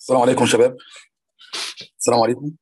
السلام عليكم شباب السلام عليكم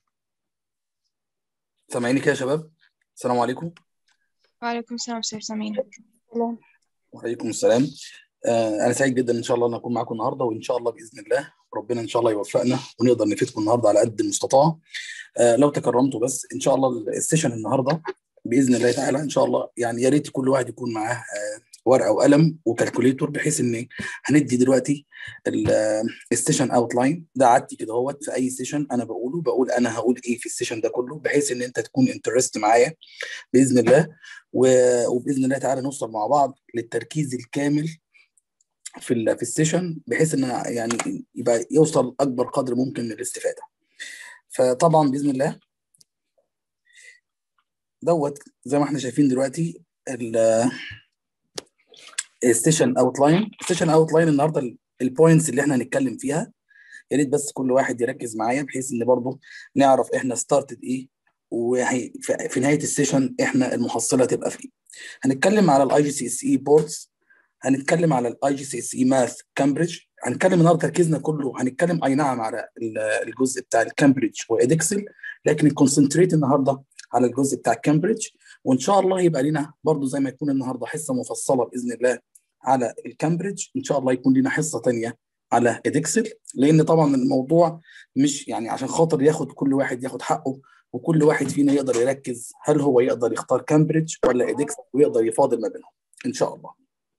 سامعيني كده يا شباب السلام عليكم وعليكم السلام أستاذ سمين وعليكم السلام آه انا سعيد جدا ان شاء الله ان اكون معاكم النهارده وان شاء الله باذن الله ربنا ان شاء الله يوفقنا ونقدر نفيدكم النهارده على قد المستطاع آه لو تكرمتوا بس ان شاء الله السيشن النهارده باذن الله تعالى ان شاء الله يعني يا ريت كل واحد يكون معاه آه ورقه وقلم وكالكوليتور بحيث ان هندي دلوقتي السيشن اوت لاين ده عادتي كده اهوت في اي سيشن انا بقوله بقول انا هقول ايه في السيشن ده كله بحيث ان انت تكون انترست معايا باذن الله وباذن الله تعالى نوصل مع بعض للتركيز الكامل في في السيشن بحيث ان يعني يبقى يوصل اكبر قدر ممكن من الاستفاده فطبعا باذن الله دوت زي ما احنا شايفين دلوقتي السيشن اوت لاين السيشن اوت لاين النهارده البوينتس اللي احنا هنتكلم فيها يا ريت بس كل واحد يركز معايا بحيث ان برضه نعرف احنا ستارتد ايه وفي نهايه السيشن احنا المحصله تبقى فين هنتكلم على الاي جي سي اس اي بوردز هنتكلم على الاي جي سي اس اي ماث كامبريدج هنتكلم النهارده تركيزنا كله هنتكلم اي نعم على الجزء بتاع الكامبريدج وادكسل لكن الكونسنتريت النهارده على الجزء بتاع كامبريدج وان شاء الله يبقى لنا برضو زي ما يكون النهارده حصه مفصله باذن الله على الكامبريدج ان شاء الله يكون لنا حصه ثانيه على ادكسل لان طبعا الموضوع مش يعني عشان خاطر ياخد كل واحد ياخد حقه وكل واحد فينا يقدر يركز هل هو يقدر يختار كامبريدج ولا ادكسل ويقدر يفاضل ما بينهم ان شاء الله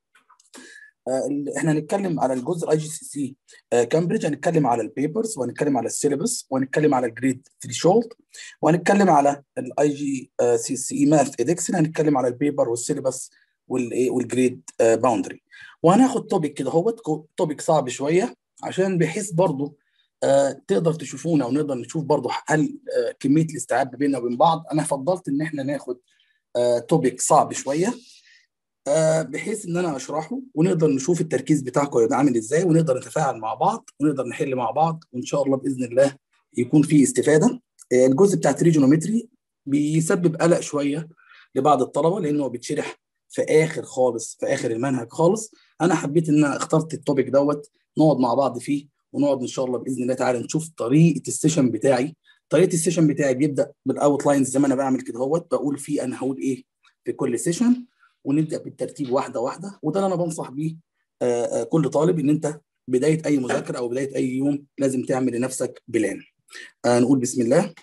احنا هنتكلم على الجزء الاي جي سي سي كامبريدج هنتكلم على البيبرز وهنتكلم على السيلبس وهنتكلم على الجريد ثريشولد وهنتكلم على الاي جي سي سي ماث ادكسل هنتكلم على البيبر والسيلبس والجريد باوندري وهناخد توبيك كده هو توبيك صعب شويه عشان بحيث برضه تقدر تشوفونا ونقدر نشوف برضه هل كميه الاستيعاب بيننا وبين بعض انا فضلت ان احنا ناخد توبيك صعب شويه بحيث ان انا اشرحه ونقدر نشوف التركيز بتاعكم هيبقى عامل ازاي ونقدر نتفاعل مع بعض ونقدر نحل مع بعض وان شاء الله باذن الله يكون في استفاده الجزء بتاع تريجونومتري بيسبب قلق شويه لبعض الطلبه لانه بيتشرح في اخر خالص في اخر المنهج خالص انا حبيت ان انا اخترت التوبيك دوت نقعد مع بعض فيه ونقعد ان شاء الله باذن الله تعالى نشوف طريقه السيشن بتاعي طريقه السيشن بتاعي بيبدا بالاوت لاينز زي ما انا بعمل كده اهوت بقول فيه انا هقول ايه في كل سيشن ونبدا بالترتيب واحده واحده وده اللي انا بنصح بيه كل طالب ان انت بدايه اي مذاكره او بدايه اي يوم لازم تعمل لنفسك بلان نقول بسم الله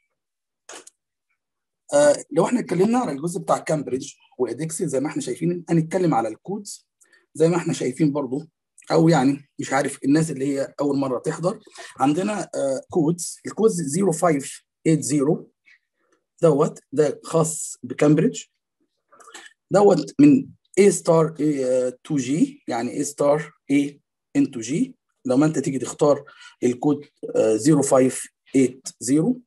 لو احنا اتكلمنا على الجزء بتاع كامبريدج وادكسل زي ما احنا شايفين هنتكلم على الكودز زي ما احنا شايفين برضو او يعني مش عارف الناس اللي هي اول مره تحضر عندنا كودز الكودز 0580 دوت ده خاص بكامبريدج دوت من A ستار to G يعني A ستار A into G لما انت تيجي تختار الكود 0580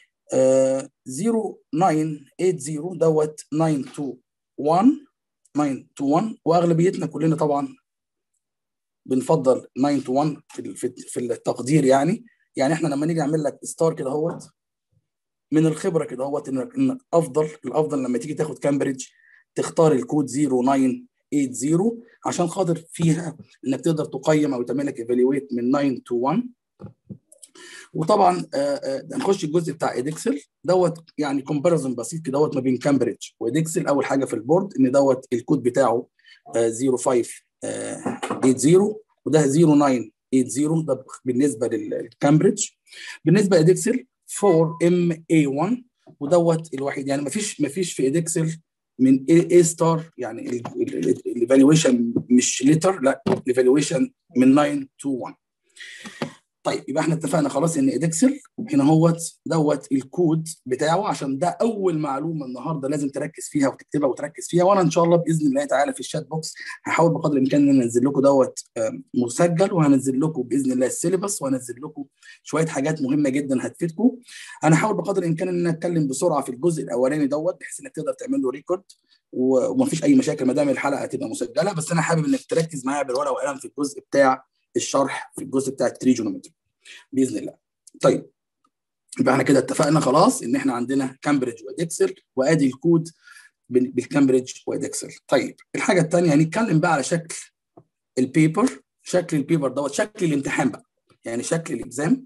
0980 دوت 921 921 واغلبيتنا كلنا طبعا بنفضل 921 في في التقدير يعني يعني احنا لما نيجي نعمل لك ستار كده اهوت من الخبره كده اهوت انك افضل الافضل لما تيجي تاخد كامبريدج تختار الكود 0980 عشان خاطر فيها انك تقدر تقيم او تعمل لك ايفالويت من 9 تو 1 وطبعا هنخش الجزء بتاع ادكسل دوت يعني كومباريزون بسيط كده دوت ما بين كامبريدج وادكسل اول حاجه في البورد ان دوت الكود بتاعه 0580 وده 0980 ده بالنسبه للكامبريدج بالنسبه لادكسل 4 ام اي 1 ودوت الوحيد يعني ما فيش ما فيش في ادكسل من اي ستار يعني الايفالويشن مش لتر لا الايفالويشن من 9 تو 1 طيب يبقى احنا اتفقنا خلاص ان ادكسل هنا هوت دوت الكود بتاعه عشان ده اول معلومه النهارده لازم تركز فيها وتكتبها وتركز فيها وانا ان شاء الله باذن الله تعالى في الشات بوكس هحاول بقدر الامكان ان انزل لكم دوت مسجل وهنزل لكم باذن الله السيلبس وهنزل لكم شويه حاجات مهمه جدا هتفيدكم انا هحاول بقدر الامكان ان انا اتكلم بسرعه في الجزء الاولاني دوت بحيث انك تقدر تعمل له ريكورد ومفيش اي مشاكل ما دام الحلقه هتبقى مسجله بس انا حابب انك تركز معايا بالورقه والقلم في الجزء بتاع الشرح في الجزء بتاع التريجونومتري باذن الله. طيب يبقى احنا كده اتفقنا خلاص ان احنا عندنا كامبريدج وادكسل وادي الكود بالكامبريدج وادكسل. طيب الحاجه الثانيه هنتكلم بقى على شكل البيبر شكل البيبر دوت شكل الامتحان بقى. يعني شكل الاكزام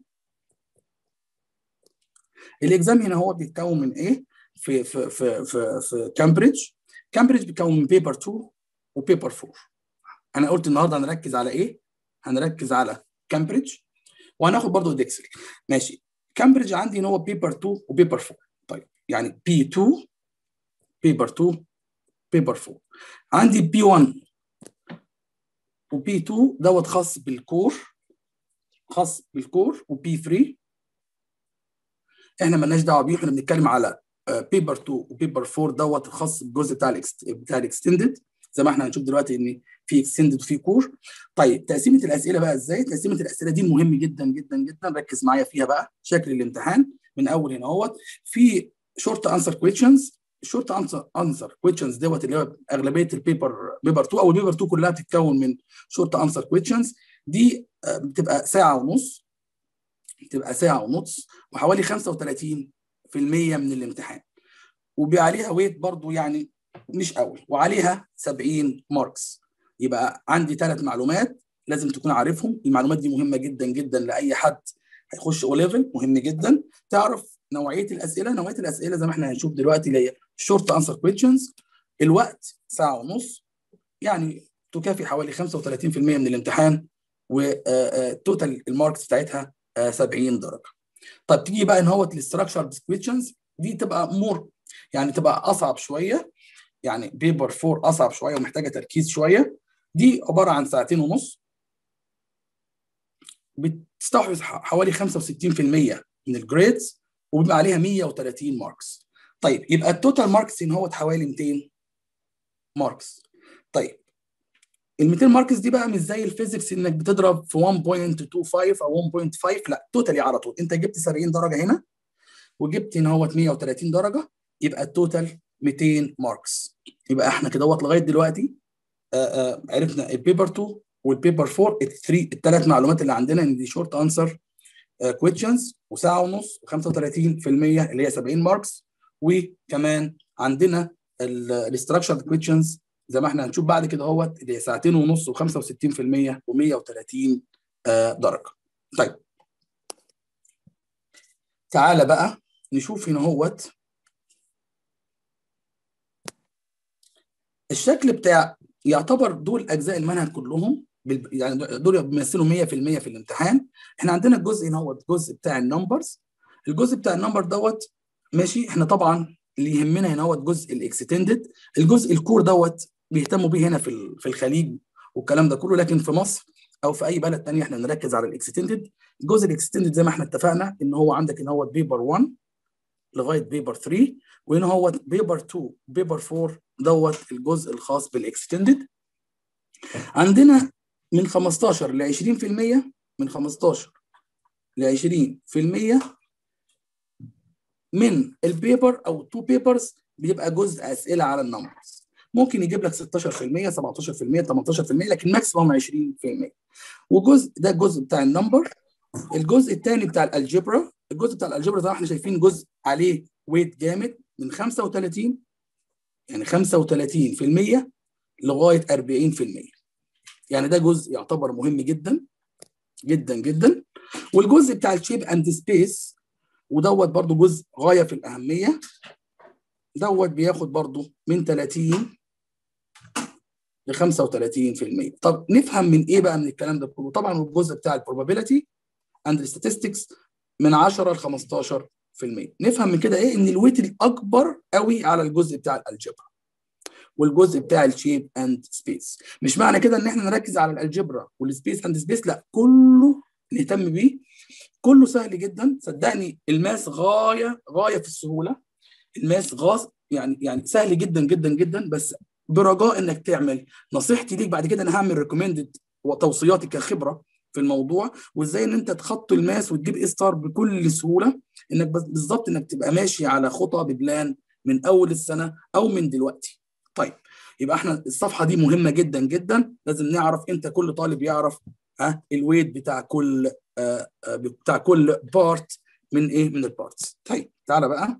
الاكزام هنا هو بيتكون من ايه في في في في, في كامبريدج كامبريدج بيتكون من بيبر 2 وبيبر 4 انا قلت النهارده هنركز على ايه هنركز على كامبريدج وهناخد برضو ديكسل ماشي كامبريدج عندي ان هو بيبر 2 وبيبر 4 طيب يعني بي 2 بيبر 2 بيبر 4 عندي بي 1 وبي 2 دوت خاص بالكور خاص بالكور وبي 3 احنا مالناش دعوه بيه احنا بنتكلم على بيبر 2 وبيبر 4 دوت الخاص بالجزء بتاع الاكست بتاع الاكستندد زي ما احنا هنشوف دلوقتي ان في اكستندد وفي كور طيب تقسيمه الاسئله بقى ازاي تقسيمه الاسئله دي مهم جدا جدا جدا ركز معايا فيها بقى شكل الامتحان من اول هنا اهوت في شورت انسر كويشنز الشورت انسر انسر كويشنز دوت اللي هو اغلبيه البيبر بيبر 2 او البيبر 2 كلها بتتكون من شورت انسر كويشنز دي بتبقى ساعه ونص بتبقى ساعه ونص وحوالي 35% من الامتحان وبيبقى عليها ويت برضو يعني مش قوي وعليها 70 ماركس يبقى عندي ثلاث معلومات لازم تكون عارفهم المعلومات دي مهمه جدا جدا لاي حد هيخش او ليفل مهم جدا تعرف نوعيه الاسئله نوعيه الاسئله زي ما احنا هنشوف دلوقتي اللي هي شورت انسر كويشنز الوقت ساعه ونص يعني تكافي حوالي 35% من الامتحان وتوتال الماركس بتاعتها 70 درجه طب تيجي بقى ان هو الاستراكشر كويشنز دي تبقى مور يعني تبقى اصعب شويه يعني بيبر 4 اصعب شويه ومحتاجه تركيز شويه دي عباره عن ساعتين ونص بتستحوذ حوالي 65% من الجريدز وبيبقى عليها 130 ماركس طيب يبقى التوتال ماركس ان هو حوالي 200 ماركس طيب ال 200 ماركس دي بقى مش زي الفيزيكس انك بتضرب في 1.25 او 1.5 لا توتالي على طول انت جبت 70 درجه هنا وجبت هنا هو 130 درجه يبقى التوتال 200 ماركس يبقى احنا كده لغايه دلوقتي آآ آآ عرفنا البيبر 2 والبيبر 4 الثري الثلاث معلومات اللي عندنا ان دي شورت انسر كويشنز وساعه ونص و35% اللي هي 70 ماركس وكمان عندنا الاستراكشر كويشنز زي ما احنا هنشوف بعد كده اهوت اللي هي ساعتين ونص و65% و130 درجه. طيب تعالى بقى نشوف هنا اهوت الشكل بتاع يعتبر دول اجزاء المنهج كلهم يعني دول بيمثلوا 100% في الامتحان احنا عندنا الجزء هنا هو الجزء بتاع النمبرز الجزء بتاع النمبر دوت ماشي احنا طبعا اللي يهمنا هنا هو الجزء الاكستندد الجزء الكور دوت بيهتموا بيه هنا في في الخليج والكلام ده كله لكن في مصر او في اي بلد ثانيه احنا نركز على الاكستندد الجزء الاكستندد زي ما احنا اتفقنا ان هو عندك ان هو بيبر 1 لغايه بيبر 3 وهنا هو بيبر 2 بيبر 4 دوت الجزء الخاص بالاكستندد عندنا من 15 ل 20% من 15 ل 20% من البيبر او تو بيبرز بيبقى جزء اسئله على النمبرز ممكن يجيب لك 16% 17% 18% لكن ماكسيموم 20% وجزء ده الجزء بتاع النمبر الجزء الثاني بتاع الالجبرا الجزء بتاع الالجبرا زي ما احنا شايفين جزء عليه ويت جامد من 35 يعني 35% لغايه 40% يعني ده جزء يعتبر مهم جدا جدا جدا والجزء بتاع الشيب اند سبيس ودوت برضو جزء غايه في الاهميه دوت بياخد برضو من 30 ل 35% طب نفهم من ايه بقى من الكلام ده كله طبعا الجزء بتاع البروبابيلتي اند statistics من 10 ل 15% نفهم من كده ايه ان الويت الاكبر قوي على الجزء بتاع الالجبرا والجزء بتاع الشيب اند سبيس مش معنى كده ان احنا نركز على الالجبرا والسبيس اند سبيس لا كله نهتم بيه كله سهل جدا صدقني الماس غايه غايه في السهوله الماس غاص يعني يعني سهل جدا جدا جدا بس برجاء انك تعمل نصيحتي ليك بعد كده انا هعمل ريكومندد وتوصياتي كخبره في الموضوع وازاي ان انت تخطي الماس وتجيب اي ستار بكل سهوله انك بالظبط انك تبقى ماشي على خطى ببلان من اول السنه او من دلوقتي طيب يبقى احنا الصفحه دي مهمه جدا جدا لازم نعرف انت كل طالب يعرف ها الويت بتاع كل آه بتاع كل بارت من ايه من البارتس طيب تعالى بقى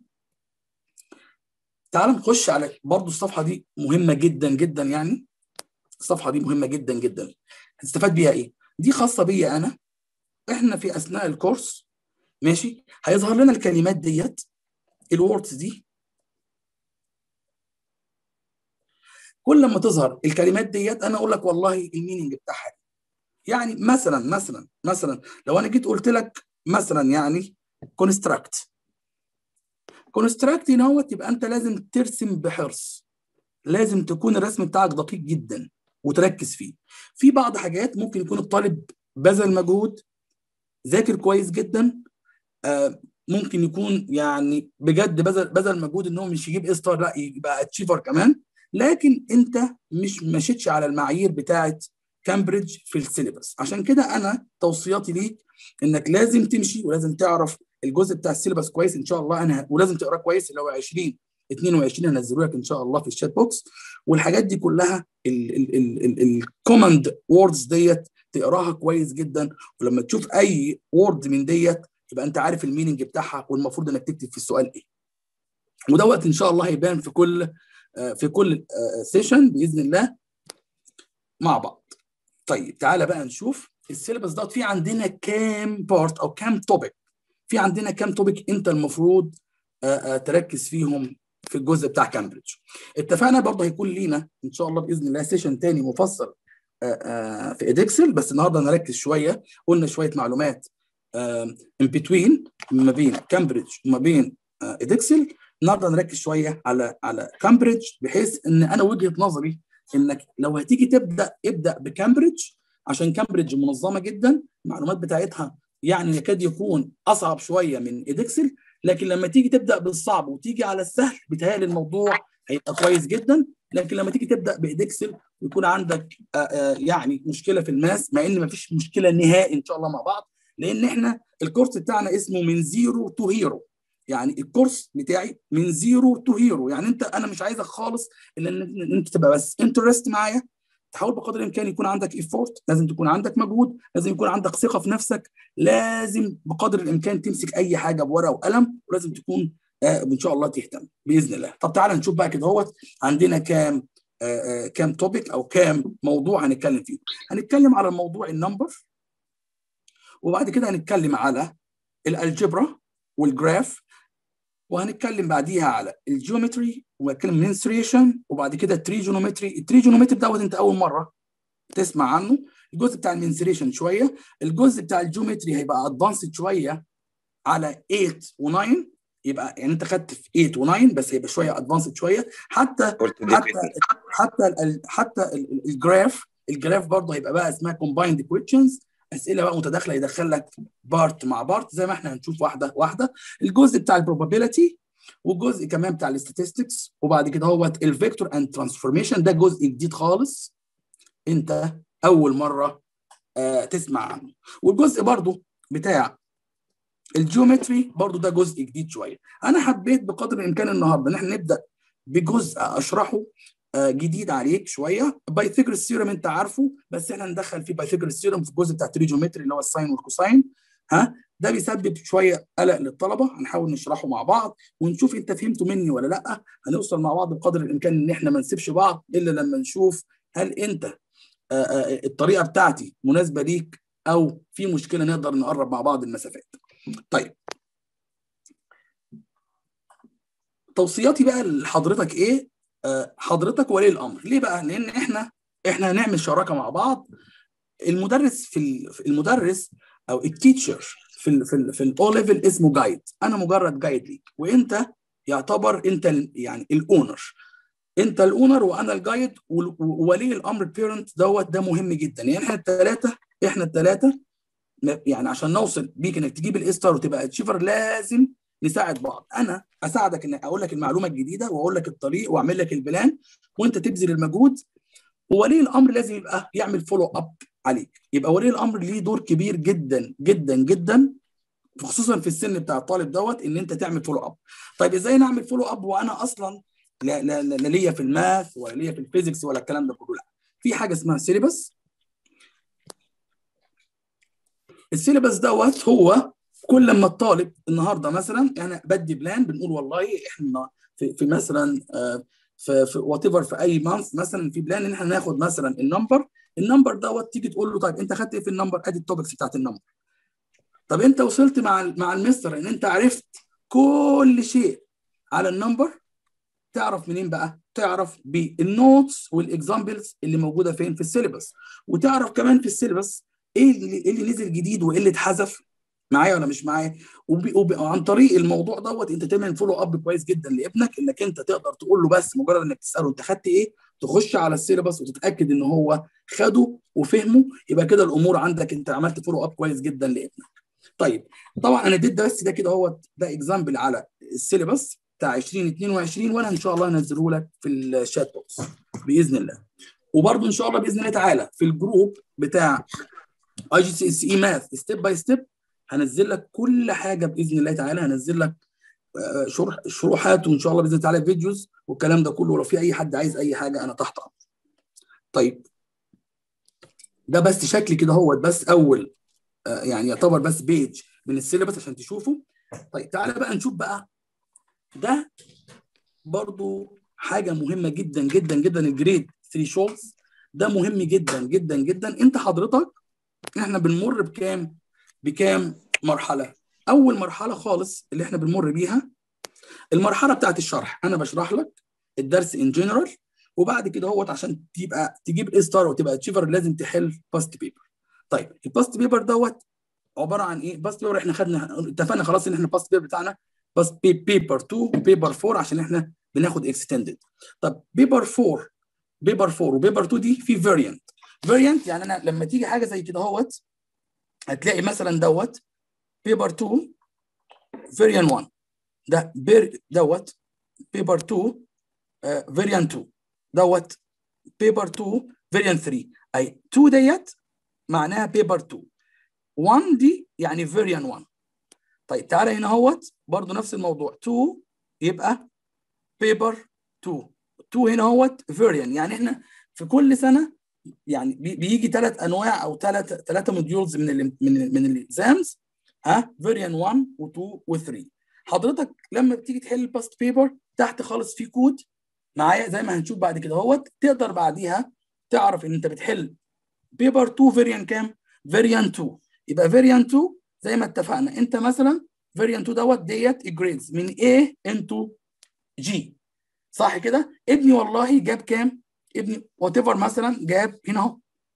تعال نخش على برضو الصفحه دي مهمه جدا جدا يعني الصفحه دي مهمه جدا جدا هتستفاد بيها ايه دي خاصه بيا انا احنا في اثناء الكورس ماشي هيظهر لنا الكلمات ديت الوردز دي كل ما تظهر الكلمات ديت انا اقول لك والله الميننج بتاعها يعني مثلا مثلا مثلا لو انا جيت قلت لك مثلا يعني كونستراكت كونستراكت هنا يبقى انت لازم ترسم بحرص لازم تكون الرسم بتاعك دقيق جدا وتركز فيه في بعض حاجات ممكن يكون الطالب بذل مجهود ذاكر كويس جدا آه ممكن يكون يعني بجد بذل بذل مجهود ان هو مش يجيب اي ستار لا يبقى اتشيفر كمان لكن انت مش مشيتش على المعايير بتاعه كامبريدج في السيلبس عشان كده انا توصياتي ليك انك لازم تمشي ولازم تعرف الجزء بتاع السيلبس كويس ان شاء الله انا ولازم تقراه كويس اللي هو 20 22 هنزله لك ان شاء الله في الشات بوكس والحاجات دي كلها الكوماند ووردز ديت تقراها كويس جدا ولما تشوف اي وورد من ديت يبقى انت عارف الميننج بتاعها والمفروض انك تكتب في السؤال ايه ودوت ان شاء الله هيبان في كل في كل سيشن باذن الله مع بعض طيب تعالى بقى نشوف السيلبس دوت في عندنا كام بارت او كام توبيك في عندنا كام توبيك انت المفروض تركز فيهم في الجزء بتاع كامبريدج اتفقنا برضه هيكون لينا ان شاء الله باذن الله سيشن تاني مفصل في ادكسل بس النهارده نركز شويه قلنا شويه معلومات ان بتوين ما بين كامبريدج وما بين ادكسل النهارده نركز شويه على على كامبريدج بحيث ان انا وجهه نظري انك لو هتيجي تبدا ابدا بكامبريدج عشان كامبريدج منظمه جدا المعلومات بتاعتها يعني يكاد يكون اصعب شويه من ادكسل لكن لما تيجي تبدا بالصعب وتيجي على السهل بيتهيألي الموضوع هيبقى كويس جدا لكن لما تيجي تبدا بادكسل ويكون عندك آآ آآ يعني مشكله في الماس مع ان ما فيش مشكله نهائي ان شاء الله مع بعض لان احنا الكورس بتاعنا اسمه من زيرو تو هيرو يعني الكورس بتاعي من زيرو تو هيرو يعني انت انا مش عايزك خالص الا ان انت تبقى بس انترست معايا تحاول بقدر الامكان يكون عندك ايفورت لازم تكون عندك مجهود لازم يكون عندك ثقه في نفسك لازم بقدر الامكان تمسك اي حاجه بورقه وقلم ولازم تكون آه ان شاء الله تهتم باذن الله طب تعالى نشوف بقى كده اهوت عندنا كام آه كام توبيك او كام موضوع هنتكلم فيه هنتكلم على الموضوع النمبر وبعد كده هنتكلم على الالجبرا والجراف وهنتكلم بعديها على الجيومتري وهنتكلم منستريشن وبعد كده التريجونومتري التريجونومتري دوت انت اول مره تسمع عنه الجزء بتاع المنستريشن شويه الجزء بتاع الجيومتري هيبقى ادفانسد شويه على 8 و9 يبقى يعني انت خدت في 8 و9 بس هيبقى شويه ادفانسد شويه حتى حتى حتى ال حتى الجراف الجراف برضه هيبقى بقى اسمها كومبايند كويشنز اسئله بقى متداخله يدخل لك بارت مع بارت زي ما احنا هنشوف واحده واحده الجزء بتاع البروبابيلتي والجزء كمان بتاع الاستاتستكس وبعد كده هو الفيكتور اند ترانسفورميشن ده جزء جديد خالص انت اول مره آه تسمع عنه والجزء برضو بتاع الجيومتري برضو ده جزء جديد شويه انا حبيت بقدر الامكان النهارده ان احنا نبدا بجزء اشرحه جديد عليك شويه بايثاغورس ثيورم انت عارفه بس احنا ندخل فيه بايثاغورس ثيورم في الجزء بتاع التريجومتري اللي هو الساين والكوساين ها ده بيسبب شويه قلق للطلبه هنحاول نشرحه مع بعض ونشوف انت فهمته مني ولا لا هنوصل مع بعض بقدر الامكان ان احنا ما نسيبش بعض الا لما نشوف هل انت آآ آآ الطريقه بتاعتي مناسبه ليك او في مشكله نقدر نقرب مع بعض المسافات طيب توصياتي بقى لحضرتك ايه حضرتك ولي الامر ليه بقى لان احنا احنا هنعمل شراكه مع بعض المدرس في المدرس او التيتشر في ال في ال في الاو ليفل اسمه جايد انا مجرد جايد ليك وانت يعتبر انت يعني الاونر انت الاونر وانا الجايد وولي الامر بيرنت دوت ده مهم جدا يعني احنا الثلاثه احنا الثلاثه يعني عشان نوصل بيك انك تجيب الاستار وتبقى اتشيفر لازم نساعد بعض انا اساعدك ان اقول لك المعلومه الجديده واقول لك الطريق واعمل لك البلان وانت تبذل المجهود وولي الامر لازم يبقى يعمل فولو اب عليك يبقى ولي الامر ليه دور كبير جدا جدا جدا خصوصا في السن بتاع الطالب دوت ان انت تعمل فولو اب طيب ازاي نعمل فولو اب وانا اصلا لا لا لا ليا في الماث ولا ليا في الفيزيكس ولا الكلام ده كله لا في حاجه اسمها سيلبس السيلبس دوت هو كل لما الطالب النهارده مثلا انا بدي بلان بنقول والله احنا في, في مثلا في في وات ايفر في اي مانث مثلا في بلان ان احنا ناخد مثلا النمبر النمبر دوت تيجي تقول له طيب انت خدت ايه في النمبر ادي التوبكس بتاعت النمبر طب انت وصلت مع مع المستر ان انت عرفت كل شيء على النمبر تعرف منين بقى تعرف بالنوتس والاكزامبلز اللي موجوده فين في السيلبس وتعرف كمان في السيلبس ايه اللي, إيه اللي نزل جديد وايه اللي اتحذف معايا ولا مش معايا وعن طريق الموضوع دوت انت تعمل فولو اب كويس جدا لابنك انك انت تقدر تقول له بس مجرد انك تساله انت خدت ايه تخش على السيلبس وتتاكد ان هو خده وفهمه يبقى كده الامور عندك انت عملت فولو اب كويس جدا لابنك طيب طبعا انا اديت بس ده كده هو ده اكزامبل على السيلبس بتاع 2022 وانا ان شاء الله هنزله لك في الشات بوكس باذن الله وبرده ان شاء الله باذن الله تعالى في الجروب بتاع اي جي سي اس اي ماث ستيب باي ستيب هنزل لك كل حاجه باذن الله تعالى هنزل لك شرح شروحات وان شاء الله باذن الله تعالى فيديوز والكلام ده كله ولو في اي حد عايز اي حاجه انا تحت امر. طيب ده بس شكل كده هو بس اول يعني يعتبر بس بيج من السيلبس عشان تشوفوا طيب تعالى بقى نشوف بقى ده برضو حاجه مهمه جدا جدا جدا الجريد 3 شولز ده مهم جدا جدا جدا انت حضرتك احنا بنمر بكام بكام مرحله اول مرحله خالص اللي احنا بنمر بيها المرحله بتاعت الشرح انا بشرح لك الدرس ان جنرال وبعد كده هوت عشان تبقى تجيب اي ستار وتبقى اتشيفر لازم تحل باست بيبر طيب الباست بيبر دوت عباره عن ايه باست بيبر احنا خدنا اتفقنا خلاص ان احنا الباست بيبر بتاعنا باست بيبر 2 وبيبر 4 عشان احنا بناخد اكستندد طب بيبر 4 بيبر 4 وبيبر 2 دي في فاريانت فاريانت يعني انا لما تيجي حاجه زي كده اهوت هتلاقي مثلا دوت بيبر 2 فاريان 1 ده بير دوت بيبر 2 فاريان 2 دوت بيبر 2 فاريان 3 اي 2 ديت معناها بيبر 2 1 دي يعني فاريان 1 طيب تعالى هنا اهوت برضه نفس الموضوع 2 يبقى بيبر 2 2 هنا اهوت فاريان يعني احنا في كل سنه يعني بيجي ثلاث انواع او ثلاث ثلاثه موديولز من ال من من الاكزامز ها فاريان 1 و2 و3 حضرتك لما بتيجي تحل الباست بيبر تحت خالص في كود معايا زي ما هنشوف بعد كده اهوت تقدر بعديها تعرف ان انت بتحل بيبر 2 فاريان كام؟ فاريان 2 يبقى فاريان 2 زي ما اتفقنا انت مثلا فاريان 2 دوت ديت الجريدز من A انتو G صح كده؟ ابني والله جاب كام؟ ابني وات ايفر مثلا جاب هنا اهو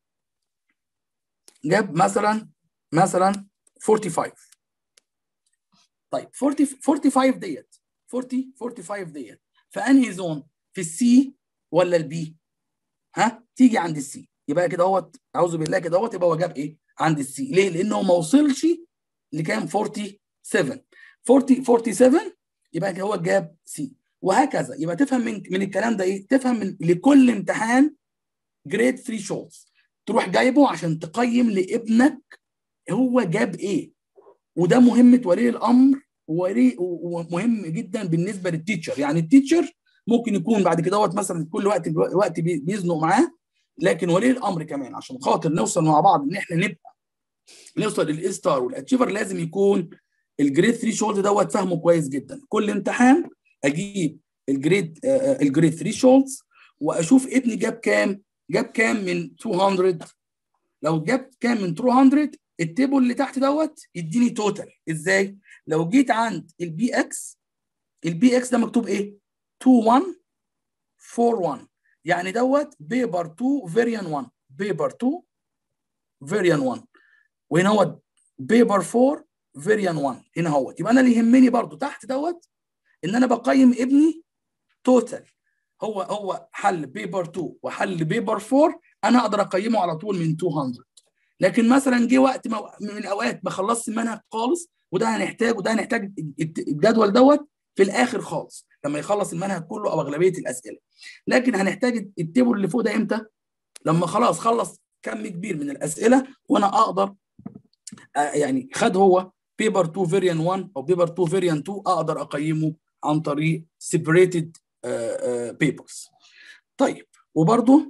جاب مثلا مثلا 45 طيب 40 45 ديت 40 45 ديت فانهي زون في السي ولا البي؟ ها؟ تيجي عند السي يبقى كده اهوت اعوذ بالله كده اهوت يبقى هو جاب ايه؟ عند السي ليه؟ لانه ما وصلش لكام 47 40 47 يبقى كده هو جاب سي وهكذا يبقى تفهم من من الكلام ده ايه؟ تفهم من لكل امتحان جريد 3 شولز تروح جايبه عشان تقيم لابنك هو جاب ايه؟ وده مهمه ولي الامر ولي ومهم جدا بالنسبه للتيتشر يعني التيتشر ممكن يكون بعد كده وقت مثلا كل وقت وقت بيزنق معاه لكن ولي الامر كمان عشان خاطر نوصل مع بعض ان احنا نبقى نوصل للاي ستار والاتشيفر لازم يكون الجريد 3 شولد دوت فاهمه كويس جدا كل امتحان اجيب الجريد آه الجريد 3 شولدز واشوف ابني جاب كام جاب كام من 200 لو جاب كام من 200 التيبل اللي تحت دوت يديني توتال ازاي لو جيت عند البي اكس البي اكس ده مكتوب ايه 2 1 4 1 يعني دوت بيبر 2 فيريان 1 بيبر 2 فيريان 1 وهنا هو بيبر 4 فيريان 1 هنا هو يبقى انا اللي يهمني برضو تحت دوت ان انا بقيم ابني توتال هو هو حل بيبر 2 وحل بيبر 4 انا اقدر اقيمه على طول من 200 لكن مثلا جه وقت من الاوقات ما خلصت المنهج خالص وده هنحتاج وده هنحتاج الجدول دوت في الاخر خالص لما يخلص المنهج كله او اغلبيه الاسئله لكن هنحتاج التيبل اللي فوق ده امتى لما خلاص خلص كم كبير من الاسئله وانا اقدر يعني خد هو بيبر 2 فيريان 1 او بيبر 2 فيريان 2 اقدر اقيمه عن طريق سيبريتد بيبرز طيب وبرده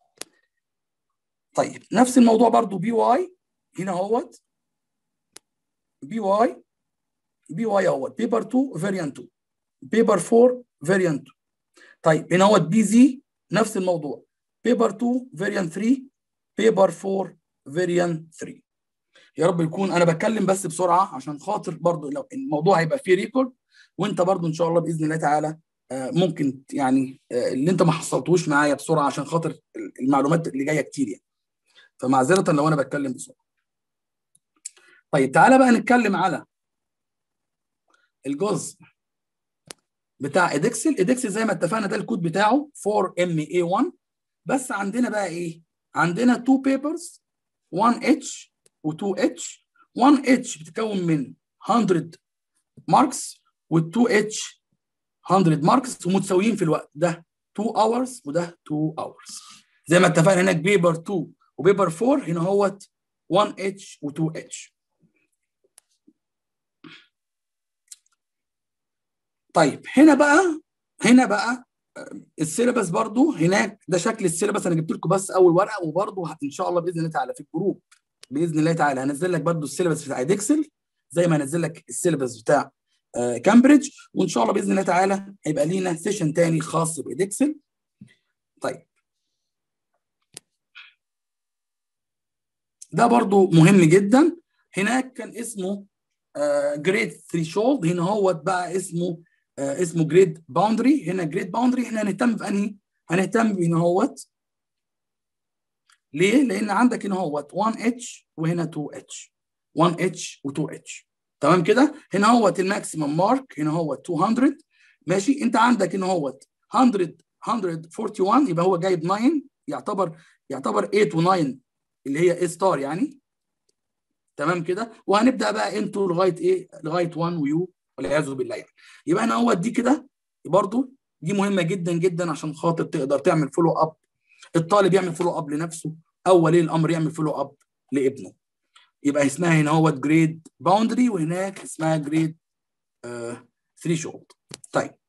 طيب نفس الموضوع برضو بي واي هنا اهوت بي واي بي واي اهوت بيبر 2 فيريان 2 بيبر 4 فيريان 2 طيب هنا اهوت بي زي نفس الموضوع بيبر 2 فيريان 3 بيبر 4 فيريان 3 يا رب يكون انا بتكلم بس بسرعه عشان خاطر برضو لو الموضوع هيبقى فيه ريكورد وانت برضو ان شاء الله باذن الله تعالى ممكن يعني اللي انت ما حصلتوش معايا بسرعه عشان خاطر المعلومات اللي جايه كتير يعني فمعذره لو انا بتكلم بسرعه طيب تعالى بقى نتكلم على الجزء بتاع ادكسل ادكسل زي ما اتفقنا ده الكود بتاعه 4 ام اي 1 بس عندنا بقى ايه عندنا 2 بيبرز 1 اتش و2 اتش 1 اتش بتتكون من 100 ماركس وال2 اتش 100 ماركس ومتساويين في الوقت ده 2 اورز وده 2 اورز زي ما اتفقنا هناك بيبر 2 وبيبر 4 هنا هوت 1 اتش و2 اتش طيب هنا بقى هنا بقى السيلبس برضو هناك ده شكل السيلبس انا جبت لكم بس اول ورقه وبرضو ان شاء الله باذن الله تعالى في الجروب باذن الله تعالى هنزل لك برضو السيلبس بتاع ديكسل زي ما هنزل لك السيلبس بتاع آه كامبريدج وان شاء الله باذن الله تعالى هيبقى لينا سيشن تاني خاص بإدكسل طيب ده برضو مهم جدا هناك كان اسمه جريد ثريشولد هنا هو بقى اسمه آه اسمه جريد باوندري هنا جريد باوندري احنا هنهتم بانهي هنهتم بهنا هوت ليه لان عندك هنا هوت 1 اتش وهنا 2 اتش 1 اتش و2 اتش تمام كده هنا هوت الماكسيمم مارك هنا هوت 200 ماشي انت عندك هنا هوت 100 141 يبقى هو جايب 9 يعتبر يعتبر 8 و9 اللي هي اي ستار يعني تمام كده وهنبدا بقى انتوا لغايه ايه لغايه 1 ويو والعياذ بالله يعني يبقى انا هو دي كده برضو دي مهمه جدا جدا عشان خاطر تقدر تعمل فولو اب الطالب يعمل فولو اب لنفسه او ولي الامر يعمل فولو اب لابنه يبقى اسمها هنا هو جريد باوندري وهناك اسمها جريد ثري شولد طيب